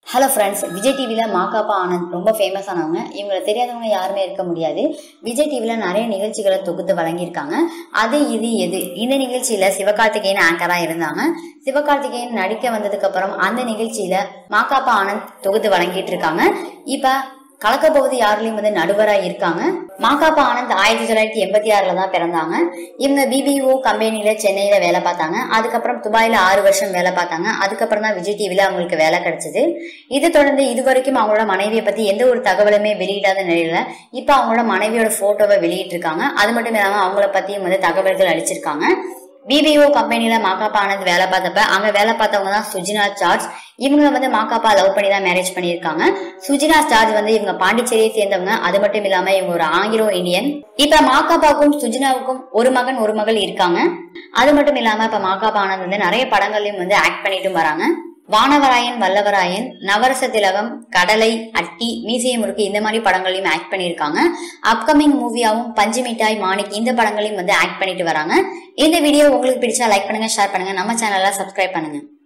hello friends Vijay டிவியில் மாக்காப்பா ஆனந்த் ரொம்ப famous ஆனவங்க இவங்களை தெரியாதவங்க யாருமே இருக்க முடியாது விஜய் டிவியில் நிறைய நிகழ்ச்சிகளை தொகுத்து வழங்கியிருக்காங்க அது இது எது இந்த நிகழ்ச்சியில் சிவகார்த்திகேயன் ஆங்கராக இருந்தாங்க சிவகார்த்திகேயன் நடிக்க வந்ததுக்கு அப்புறம் அந்த நிகழ்ச்சியில மாக்காப்பா ஆனந்த் தொகுத்து வழங்கிட்டு இருக்காங்க இப்போ கலக்க போவது யாருலையும் வந்து நடுவராக இருக்காங்க மாகாப்பா ஆனந்த் ஆயிரத்தி தொள்ளாயிரத்தி எண்பத்தி ஆறுல தான் பிறந்தாங்க இவங்க பிபிஓ கம்பெனில சென்னையில வேலை பார்த்தாங்க அதுக்கப்புறம் துபாயில ஆறு வருஷம் வேலை பார்த்தாங்க அதுக்கப்புறம் தான் விஜய் டிவில அவங்களுக்கு வேலை கிடைச்சது இது தொடர்ந்து இது வரைக்கும் அவங்களோட மனைவியை பத்தி எந்த ஒரு தகவலுமே வெளியிடாத நிலையில இப்ப அவங்களோட மனைவியோட போட்டோவை வெளியிட்டிருக்காங்க அது மட்டும் இல்லாம அவங்கள பத்தியும் வந்து தகவல்கள் அளிச்சிருக்காங்க பிபிஓ கம்பெனில மாகாப்பா ஆனந்த் வேலை பார்த்தப்ப அங்க வேலை பார்த்தவங்க தான் சுஜினா சார்ஜ் இவங்க வந்து மாகாப்பா லவ் பண்ணி தான் மேரேஜ் பண்ணியிருக்காங்க சுஜினா சார்ஜ் வந்து இவங்க பாண்டிச்சேரியை சேர்ந்தவங்க அது மட்டும் இல்லாம இவங்க ஒரு ஆங்கிலோ இந்தியன் இப்ப மாகாப்பாவுக்கும் சுஜினாவுக்கும் ஒரு மகன் ஒரு மகள் இருக்காங்க அது மட்டும் இல்லாம இப்ப மாகாப்பா ஆனந்த் வந்து நிறைய படங்கள்லயும் வந்து ஆக்ட் பண்ணிட்டும் வராங்க வானவராயன் வல்லவராயன் நவரச திலகம் கடலை அட்டி மீசைய முறுக்கு இந்த மாதிரி படங்களையும் ஆக்ட் பண்ணியிருக்காங்க அப்கமிங் மூவியாவும் பஞ்சு மிட்டாய் மாணிக் இந்த படங்களையும் வந்து ஆக்ட் பண்ணிட்டு வராங்க இந்த வீடியோ உங்களுக்கு பிடிச்சா லைக் பண்ணுங்க ஷேர் பண்ணுங்க நம்ம சேனலை சப்ஸ்கிரைப் பண்ணுங்க